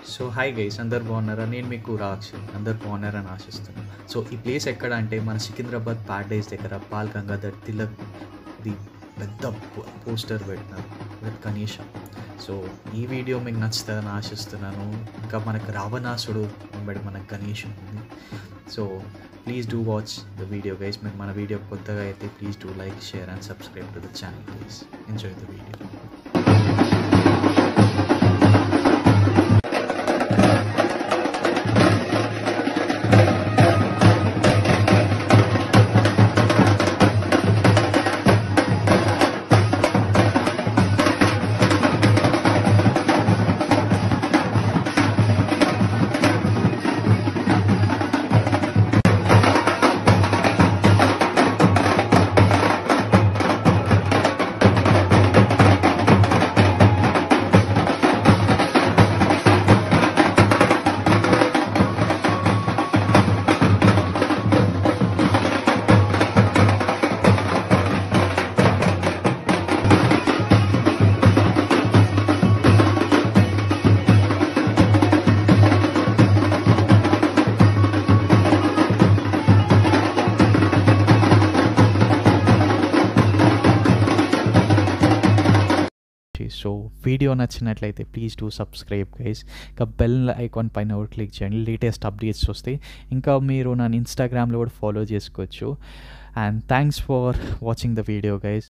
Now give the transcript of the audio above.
so hi guys అందరు బాగున్నారా నేను మీకు రాక్ష అందరు బాగున్నారని ఆశిస్తున్నాను సో ఈ ప్లేస్ ఎక్కడ అంటే మన సికింద్రాబాద్ ప్యారడైజ్ దగ్గర పాల్ గంగాధర్ తిలక్ ది పెద్ద పోస్టర్ పెట్టినారు విత్ కనీషం సో ఈ వీడియో మీకు నచ్చుతుందని ఆశిస్తున్నాను ఇంకా మనకు రావణాసుడు వెంబడి మనకు గణేషం ఉంది so please do watch the video guys మీరు మన వీడియో కొత్తగా అయితే please do like share and subscribe to the channel please enjoy the video so video నచ్చినట్లయితే ప్లీజ్ డూ సబ్స్క్రైబ్ గైస్ ఇంకా బెల్ ఐకాన్ పైన ఒకటి క్లిక్ చేయండి లేటెస్ట్ అప్డేట్స్ వస్తాయి ఇంకా మీరు నన్ను ఇన్స్టాగ్రామ్లో కూడా ఫాలో చేసుకోవచ్చు and thanks for watching the video guys